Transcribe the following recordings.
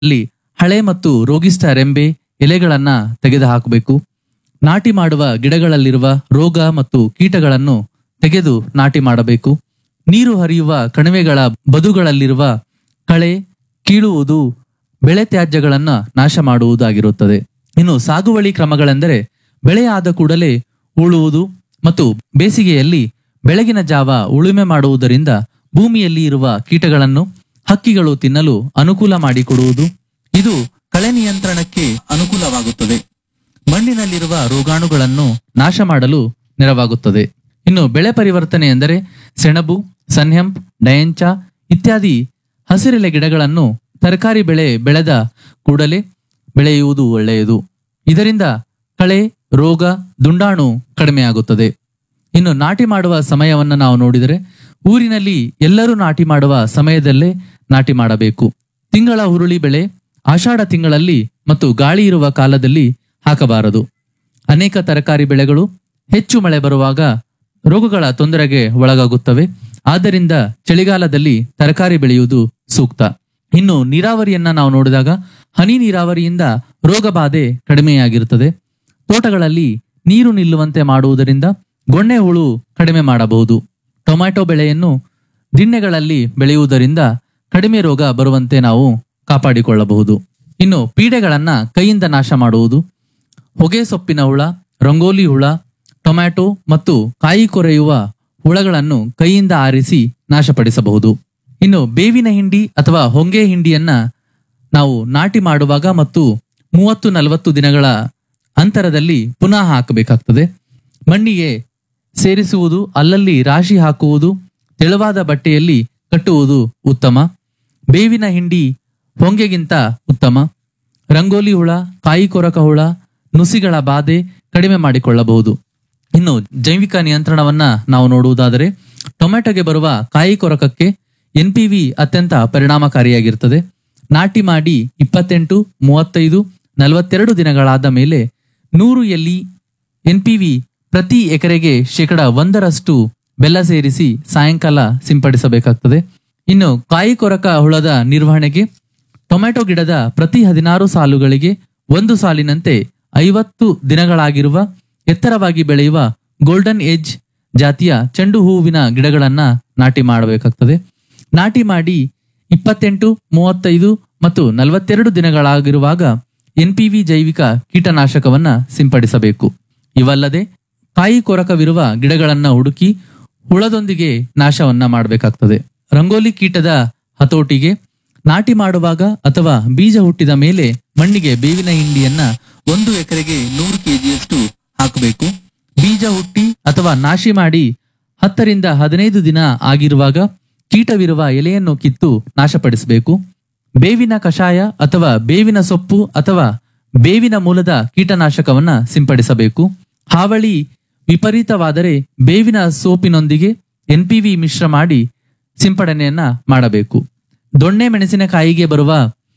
ಅಲ್ಲಿ ಹಳೆ ಮತ್ತು ರೋಗಿಷ್ಠ ರೆಂಬೆ ಎಲೆಗಳನ್ನ ತೆಗೆದುಹಾಕಬೇಕು ನಾಟಿ ಮಾಡುವ ಗಿಡಗಳಲ್ಲಿರುವ ರೋಗ ಮತ್ತು ಕೀಟಗಳನ್ನು ತೆಗೆದು ನಾಟಿ ಮಾಡಬೇಕು ನೀರು ಹರಿಯುವ ಕಣಿವೆಗಳ ಬದುಗಳಲ್ಲಿರುವ ಕಳೆ ಕೀಳುವುದು ಬೆಳೆ ತ್ಯಾಜ್ಯಗಳನ್ನ ನಾಶ ಮಾಡುವುದಾಗಿರುತ್ತದೆ ಇನ್ನು ಸಾಗುವಳಿ ಕ್ರಮಗಳೆಂದರೆ ಬೆಳೆ ಆದ ಕೂಡಲೇ ಉಳುವುದು ಮತ್ತು ಬೇಸಿಗೆಯಲ್ಲಿ ಬೆಳಗಿನ ಜಾವ ಉಳುಮೆ ಮಾಡುವುದರಿಂದ ಭೂಮಿಯಲ್ಲಿ ಇರುವ ಕೀಟಗಳನ್ನು ಹಕ್ಕಿಗಳು ತಿನ್ನಲು ಅನುಕೂಲ ಮಾಡಿಕೊಡುವುದು ಇದು ಕಳೆ ನಿಯಂತ್ರಣಕ್ಕೆ ಅನುಕೂಲವಾಗುತ್ತದೆ ಮಣ್ಣಿನಲ್ಲಿರುವ ರೋಗಾಣುಗಳನ್ನು ನಾಶ ಮಾಡಲು ನೆರವಾಗುತ್ತದೆ ಇನ್ನು ಬೆಳೆ ಪರಿವರ್ತನೆ ಎಂದರೆ ಸೆಣಬು ಸನ್ಹೆಂಪ್ ಡಯಂಚ ಇತ್ಯಾದಿ ಹಸಿರೆಲೆ ಗಿಡಗಳನ್ನು ತರಕಾರಿ ಬೆಳೆ ಬೆಳೆದ ಕೂಡಲೇ ಬೆಳೆಯುವುದು ಒಳ್ಳೆಯದು ಇದರಿಂದ ಕಳೆ ರೋಗ ದುಂಡಾಣು ಕಡಿಮೆಯಾಗುತ್ತದೆ ಇನ್ನು ನಾಟಿ ಮಾಡುವ ಸಮಯವನ್ನ ನಾವು ನೋಡಿದರೆ ಊರಿನಲ್ಲಿ ಎಲ್ಲರೂ ನಾಟಿ ಮಾಡುವ ಸಮಯದಲ್ಲೇ ನಾಟಿ ಮಾಡಬೇಕು ತಿಂಗಳ ಹುರುಳಿ ಬೆಳೆ ಆಷಾಢ ತಿಂಗಳಲ್ಲಿ ಮತ್ತು ಗಾಳಿ ಇರುವ ಕಾಲದಲ್ಲಿ ಹಾಕಬಾರದು ಅನೇಕ ತರಕಾರಿ ಬೆಳೆಗಳು ಹೆಚ್ಚು ಮಳೆ ಬರುವಾಗ ರೋಗಗಳ ತೊಂದರೆಗೆ ಒಳಗಾಗುತ್ತವೆ ಆದ್ದರಿಂದ ಚಳಿಗಾಲದಲ್ಲಿ ತರಕಾರಿ ಬೆಳೆಯುವುದು ಸೂಕ್ತ ಇನ್ನು ನೀರಾವರಿಯನ್ನ ನಾವು ನೋಡಿದಾಗ ಹನಿ ನೀರಾವರಿಯಿಂದ ರೋಗ ಬಾಧೆ ಕಡಿಮೆಯಾಗಿರುತ್ತದೆ ತೋಟಗಳಲ್ಲಿ ನೀರು ನಿಲ್ಲುವಂತೆ ಮಾಡುವುದರಿಂದ ಗೊಣ್ಣೆ ಹುಳು ಕಡಿಮೆ ಮಾಡಬಹುದು ಟೊಮ್ಯಾಟೊ ಬೆಳೆಯನ್ನು ದಿಣ್ಣೆಗಳಲ್ಲಿ ಬೆಳೆಯುವುದರಿಂದ ಕಡಿಮೆ ರೋಗ ಬರುವಂತೆ ನಾವು ಕಾಪಾಡಿಕೊಳ್ಳಬಹುದು ಇನ್ನು ಪೀಡೆಗಳನ್ನ ಕೈಯಿಂದ ನಾಶ ಮಾಡುವುದು ಹೊಗೆ ಸೊಪ್ಪಿನ ಹುಳ ರಂಗೋಲಿ ಹುಳ ಟೊಮ್ಯಾಟೊ ಮತ್ತು ಕಾಯಿ ಕೊರೆಯುವ ಹುಳಗಳನ್ನು ಕೈಯಿಂದ ಆರಿಸಿ ನಾಶಪಡಿಸಬಹುದು ಇನ್ನು ಬೇವಿನ ಹಿಂಡಿ ಅಥವಾ ಹೊಂಗೆ ಹಿಂಡಿಯನ್ನ ನಾವು ನಾಟಿ ಮಾಡುವಾಗ ಮತ್ತು ಮೂವತ್ತು ನಲವತ್ತು ದಿನಗಳ ಅಂತರದಲ್ಲಿ ಪುನಃ ಹಾಕಬೇಕಾಗ್ತದೆ ಮಣ್ಣಿಗೆ ಸೇರಿಸುವುದು ಅಲ್ಲಲ್ಲಿ ರಾಶಿ ಹಾಕುವುದು ತೆಳುವಾದ ಬಟ್ಟೆಯಲ್ಲಿ ಕಟ್ಟುವುದು ಉತ್ತಮ ಬೇವಿನ ಹಿಂಡಿ ಹೊಂಗೆಗಿಂತ ಉತ್ತಮ ರಂಗೋಲಿ ಹುಳ ಕಾಯಿ ಕೊರಕ ಹುಳ ನುಸಿಗಳ ಬಾಧೆ ಕಡಿಮೆ ಮಾಡಿಕೊಳ್ಳಬಹುದು ಇನ್ನು ಜೈವಿಕ ನಿಯಂತ್ರಣವನ್ನ ನಾವು ನೋಡುವುದಾದರೆ ಟೊಮೆಟೊಗೆ ಬರುವ ಕಾಯಿ ಕೊರಕಕ್ಕೆ ಎನ್ಪಿವಿ ಅತ್ಯಂತ ಪರಿಣಾಮಕಾರಿಯಾಗಿರ್ತದೆ ನಾಟಿ ಮಾಡಿ ಇಪ್ಪತ್ತೆಂಟು ಮೂವತ್ತೈದು ನಲವತ್ತೆರಡು ದಿನಗಳಾದ ಮೇಲೆ ನೂರು ಎಲ್ಲಿ ಎನ್ಪಿವಿ ಪ್ರತಿ ಎಕರೆಗೆ ಶೇಕಡ ಒಂದರಷ್ಟು ಬೆಲ್ಲ ಸೇರಿಸಿ ಸಾಯಂಕಾಲ ಸಿಂಪಡಿಸಬೇಕಾಗ್ತದೆ ಇನ್ನು ಕಾಯಿ ಕೊರಕ ಹುಳದ ನಿರ್ವಹಣೆಗೆ ಟೊಮೆಟೊ ಗಿಡದ ಪ್ರತಿ ಹದಿನಾರು ಸಾಲುಗಳಿಗೆ ಒಂದು ಸಾಲಿನಂತೆ ಐವತ್ತು ದಿನಗಳಾಗಿರುವ ಎತ್ತರವಾಗಿ ಬೆಳೆಯುವ ಗೋಲ್ಡನ್ ಏಜ್ ಜಾತಿಯ ಚೆಂಡು ಹೂವಿನ ಗಿಡಗಳನ್ನ ನಾಟಿ ಮಾಡಬೇಕಾಗ್ತದೆ ನಾಟಿ ಮಾಡಿ ಇಪ್ಪತ್ತೆಂಟು ಮೂವತ್ತೈದು ಮತ್ತು ನಲವತ್ತೆರಡು ದಿನಗಳಾಗಿರುವಾಗ ಎನ್ಪಿವಿ ಜೈವಿಕ ಕೀಟನಾಶಕವನ್ನ ಸಿಂಪಡಿಸಬೇಕು ಇವಲ್ಲದೆ ಕಾಯಿ ಕೊರಕವಿರುವ ಗಿಡಗಳನ್ನ ಹುಡುಕಿ ಹುಳದೊಂದಿಗೆ ನಾಶವನ್ನ ಮಾಡಬೇಕಾಗ್ತದೆ ರಂಗೋಲಿ ಕೀಟದ ಹತೋಟಿಗೆ ನಾಟಿ ಮಾಡುವಾಗ ಅಥವಾ ಬೀಜ ಹುಟ್ಟಿದ ಮೇಲೆ ಮಣ್ಣಿಗೆ ಬೇವಿನ ಹಿಂಡಿಯನ್ನ ಒಂದು ಎಕರೆಗೆ ನೂರು ಕೆಜಿಯಷ್ಟು ಹಾಕಬೇಕು ಬೀಜ ಹುಟ್ಟಿ ಅಥವಾ ನಾಶಿ ಮಾಡಿ ಹತ್ತರಿಂದ ಹದಿನೈದು ದಿನ ಆಗಿರುವಾಗ ಕೀಟವಿರುವ ಎಲೆಯನ್ನು ಕಿತ್ತು ನಾಶಪಡಿಸಬೇಕು ಬೇವಿನ ಕಷಾಯ ಅಥವಾ ಬೇವಿನ ಸೊಪ್ಪು ಅಥವಾ ಬೇವಿನ ಮೂಲದ ಕೀಟನಾಶಕವನ್ನ ಸಿಂಪಡಿಸಬೇಕು ಹಾವಳಿ ವಿಪರೀತವಾದರೆ ಬೇವಿನ ಸೋಪಿನೊಂದಿಗೆ ಎನ್ಪಿವಿ ಮಿಶ್ರ ಮಾಡಿ ಸಿಂಪಡಣೆಯನ್ನ ಮಾಡಬೇಕು ದೊಣ್ಣೆ ಮೆಣಸಿನಕಾಯಿಗೆ ಬರುವ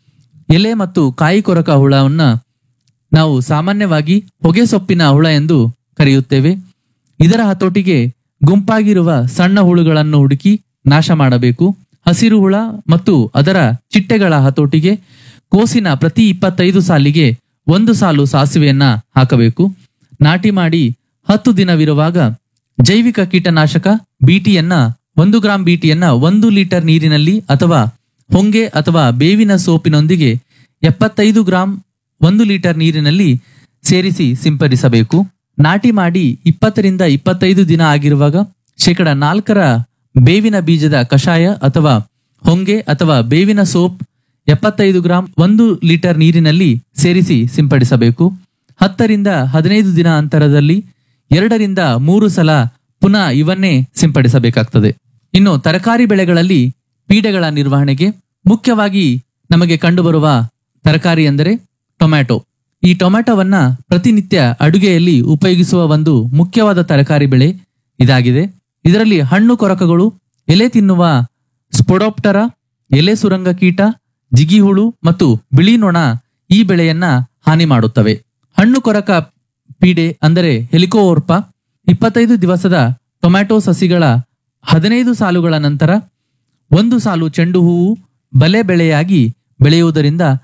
ಎಲೆ ಮತ್ತು ಕಾಯಿ ಕೊರಕ ಹುಳವನ್ನ ನಾವು ಸಾಮಾನ್ಯವಾಗಿ ಹೊಗೆ ಸೊಪ್ಪಿನ ಹುಳ ಎಂದು ಕರೆಯುತ್ತೇವೆ ಇದರ ಹತೋಟಿಗೆ ಗುಂಪಾಗಿರುವ ಸಣ್ಣ ಹುಳುಗಳನ್ನು ಹುಡುಕಿ ನಾಶ ಮಾಡಬೇಕು ಹಸಿರು ಹುಳ ಮತ್ತು ಅದರ ಚಿಟ್ಟೆಗಳ ಹತೋಟಿಗೆ ಕೋಸಿನ ಪ್ರತಿ ಇಪ್ಪತ್ತೈದು ಸಾಲಿಗೆ ಒಂದು ಸಾಲು ಸಾಸಿವೆಯನ್ನ ಹಾಕಬೇಕು ನಾಟಿ ಮಾಡಿ ಹತ್ತು ದಿನವಿರುವಾಗ ಜೈವಿಕ ಕೀಟನಾಶಕ ಬಿಟಿಯನ್ನ ಒಂದು ಗ್ರಾಂ ಬಿಟಿಯನ್ನ ಒಂದು ಲೀಟರ್ ನೀರಿನಲ್ಲಿ ಅಥವಾ ಹೊಂಗೆ ಅಥವಾ ಬೇವಿನ ಸೋಪಿನೊಂದಿಗೆ ಎಪ್ಪತ್ತೈದು ಗ್ರಾಂ ಒಂದು ಲೀಟರ್ ನೀರಿನಲ್ಲಿ ಸೇರಿಸಿ ಸಿಂಪಡಿಸಬೇಕು ನಾಟಿ ಮಾಡಿ ಇಪ್ಪತ್ತರಿಂದ ಇಪ್ಪತ್ತೈದು ದಿನ ಆಗಿರುವಾಗ ಶೇಕಡ ನಾಲ್ಕರ ಬೇವಿನ ಬೀಜದ ಕಷಾಯ ಅಥವಾ ಹೊಂಗೆ ಅಥವಾ ಬೇವಿನ ಸೋಪ್ ಎಪ್ಪತ್ತೈದು ಗ್ರಾಂ ಒಂದು ಲೀಟರ್ ನೀರಿನಲ್ಲಿ ಸೇರಿಸಿ ಸಿಂಪಡಿಸಬೇಕು ಹತ್ತರಿಂದ ಹದಿನೈದು ದಿನ ಅಂತರದಲ್ಲಿ ಎರಡರಿಂದ ಮೂರು ಸಲ ಪುನಃ ಇವನ್ನೇ ಸಿಂಪಡಿಸಬೇಕಾಗ್ತದೆ ಇನ್ನು ತರಕಾರಿ ಬೆಳೆಗಳಲ್ಲಿ ಪೀಡೆಗಳ ನಿರ್ವಹಣೆಗೆ ಮುಖ್ಯವಾಗಿ ನಮಗೆ ಕಂಡುಬರುವ ತರಕಾರಿ ಎಂದರೆ ಟೊಮ್ಯಾಟೊ ಈ ಟೊಮ್ಯಾಟೊವನ್ನ ಪ್ರತಿನಿತ್ಯ ಅಡುಗೆಯಲ್ಲಿ ಉಪಯೋಗಿಸುವ ಒಂದು ಮುಖ್ಯವಾದ ತರಕಾರಿ ಬೆಳೆ ಇದಾಗಿದೆ ಇದರಲ್ಲಿ ಹಣ್ಣು ಕೊರಕಗಳು ಎಲೆ ತಿನ್ನುವ ಸ್ಪೊಡೋಪ್ಟರ ಎಲೆ ಸುರಂಗ ಕೀಟ ಜಿಗಿಹುಳು ಮತ್ತು ಬಿಳಿ ನೊಣ ಈ ಬೆಳೆಯನ್ನ ಹಾನಿ ಮಾಡುತ್ತವೆ ಹಣ್ಣು ಕೊರಕ ಪೀಡೆ ಅಂದರೆ ಹೆಲಿಕೋವರ್ಪ ಇಪ್ಪತ್ತೈದು ದಿವಸದ ಟೊಮ್ಯಾಟೊ ಸಸಿಗಳ ಹದಿನೈದು ಸಾಲುಗಳ ನಂತರ ಒಂದು ಸಾಲು ಚೆಂಡು ಹೂವು ಬಲೆ ಬೆಳೆಯಾಗಿ ಬೆಳೆಯುವುದರಿಂದ